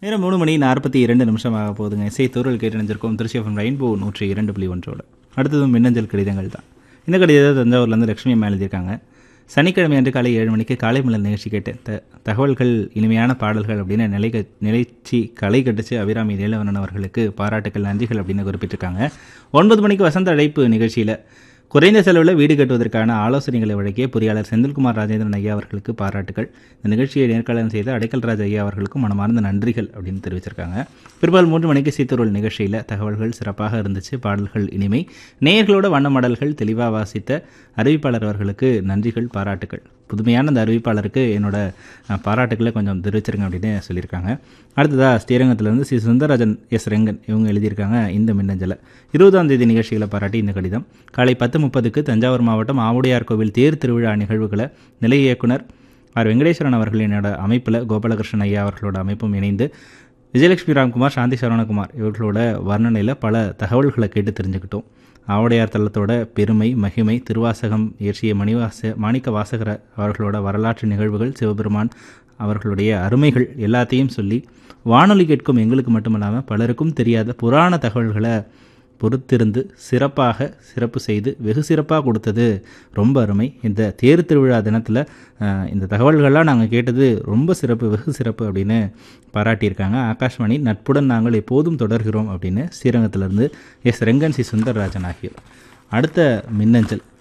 நேரம் மூணு மணி நாற்பத்தி இரண்டு நிமிஷமாக போகுதுங்க இசை தூரல் கேட்டு நினைஞ்சிருக்கோம் திருச்சி எஃப்எம் ரெயின்போ நூற்றி இரண்டு புள்ளி ஒன்றோட அடுத்ததும் மின்னஞ்சல் கடிதங்கள் தான் இந்த கடிதத்தை தஞ்சாவூர்லேருந்து லட்சுமி அம்மா எழுதியிருக்காங்க சனிக்கிழமை அன்று காலை ஏழு மணிக்கு காலை மலர் நிகழ்ச்சி கேட்டேன் த தகவல்கள் இனிமையான பாடல்கள் அப்படின்னு நிலை நிலைச்சி களை கட்டுச்சு அபிராமி நீலவனன் அவர்களுக்கு பாராட்டுக்கள் நன்றிகள் அப்படின்னு குறிப்பிட்டிருக்காங்க ஒன்பது மணிக்கு வசந்த அழைப்பு நிகழ்ச்சியில் குறைந்த செலவில் வீடு கட்டுவதற்கான ஆலோசனைகளை வழங்கிய பொறியாளர் செந்தில்குமார் ராஜேந்திரன் ஐயா அவர்களுக்கு பாராட்டுகள் இந்த நிகழ்ச்சியை நேர்காணலம் செய்த அடைக்கல்ராஜ் ஐயா அவர்களுக்கும் மனமார்ந்த நன்றிகள் அப்படின்னு தெரிவிச்சிருக்காங்க பிற்பகல் மூன்று மணிக்கு சீத்தொருள் நிகழ்ச்சியில் தகவல்கள் சிறப்பாக இருந்துச்சு பாடல்கள் இனிமை நேயர்களோட வண்ணமடல்கள் தெளிவாக வாசித்த அறிவிப்பாளர் அவர்களுக்கு நன்றிகள் பாராட்டுகள் புதுமையான அந்த அறிவிப்பாளருக்கு என்னோட அஹ், பாராட்டுக்களை கொஞ்சம் தெரிவிச்சிருங்க அப்படின்னு சொல்லியிருக்காங்க அடுத்ததாக ஸ்ரீரங்கத்திலேருந்து சி சுந்தரராஜன் எஸ் ரெங்கன் இவங்க எழுதியிருக்காங்க இந்த மின்னஞ்சலை இருபதாம் தேதி நிகழ்ச்சிகளை பாராட்டி இந்த கடிதம் காலை பத்து முப்பதுக்கு தஞ்சாவூர் மாவட்டம் ஆவுடையார் கோவில் தேர் திருவிழா நிகழ்வுகளை நிலை இயக்குனர் ஆர் வெங்கடேஸ்வரன் அவர்களினோட அமைப்பில் கோபாலகிருஷ்ணன் ஐயா அவர்களோட அமைப்பும் இணைந்து விஜயலட்சுமி ராம்குமார் சாந்தி சரவணகுமார் இவர்களோட வர்ணனையில் பல தகவல்களை கேட்டு தெரிஞ்சுக்கிட்டோம் ஆவுடையார் தலத்தோட பெருமை மகிமை திருவாசகம் இயற்றிய மணிவாச மாணிக்க வாசகர அவர்களோட வரலாற்று நிகழ்வுகள் சிவபெருமான் அவர்களுடைய அருமைகள் எல்லாத்தையும் சொல்லி வானொலி கேட்கும் எங்களுக்கு மட்டுமல்லாமல் பலருக்கும் தெரியாத புராண தகவல்களை பொறுத்திருந்து சிறப்பாக சிறப்பு செய்து வெகு சிறப்பாக கொடுத்தது ரொம்ப அருமை இந்த தேர் திருவிழா தினத்தில் அஹ், இந்த தகவல்கள்லாம் நாங்கள் கேட்டது ரொம்ப சிறப்பு வெகு சிறப்பு அப்படின்னு பாராட்டியிருக்காங்க ஆகாஷ்வாணி நட்புடன் நாங்கள் எப்போதும் தொடர்கிறோம் அப்படின்னு ஸ்ரீரங்கத்திலிருந்து எஸ் ரெங்கன் சி சுந்தரராஜன் ஆகியோர் அடுத்த மின்னஞ்சல்